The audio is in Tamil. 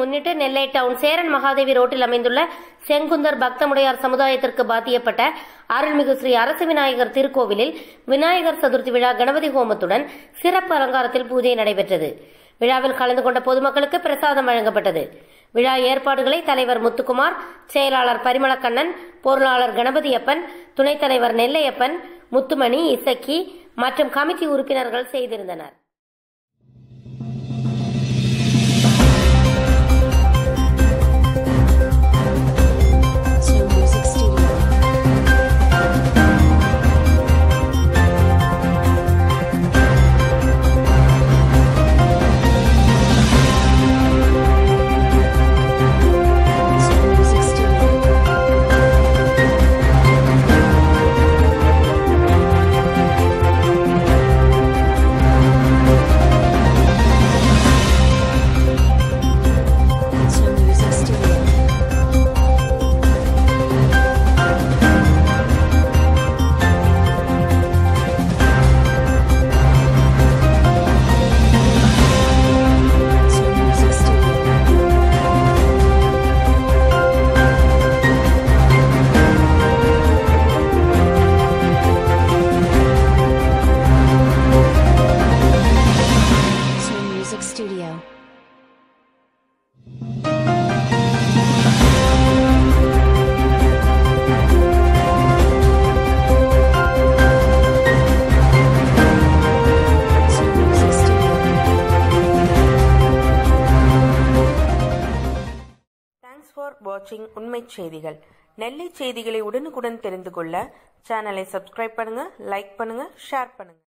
முன்னிட்டு நெல்லை டவுன் சேரன் மகாதேவி ரோட்டில் அமைந்துள்ள செங்குந்தர் பக்தமுடையார் சமுதாயத்திற்கு பாத்தியப்பட்ட அருள்மிகு ஸ்ரீ அரசு விநாயகர் திருக்கோவிலில் விநாயகர் சதுர்த்தி விழா கணபதி ஹோமத்துடன் சிறப்பு அலங்காரத்தில் பூஜை நடைபெற்றது விழாவில் கலந்து கொண்ட பொதுமக்களுக்கு பிரசாதம் வழங்கப்பட்டது விழா ஏற்பாடுகளை தலைவர் முத்துக்குமார் செயலாளர் பரிமளக்கண்ணன் பொருளாளர் கணபதியப்பன் துணைத் தலைவர் நெல்லையப்பன் முத்துமணி இசக்கி மற்றும் கமிட்டி உறுப்பினர்கள் செய்திருந்தனர் Two Music Studio. Two Music Studio. Two Music Studio. Two Music Studio. Two Music Studio. Two Music Studio. Thanks for வாட்சிங் உண்மை செய்திகள் நெல்லை செய்திகளை உடனுக்குடன் தெரிந்து கொள்ள சேனலை சப்ஸ்கிரைப் பண்ணுங்க லைக் பண்ணுங்க ஷேர் பண்ணுங்க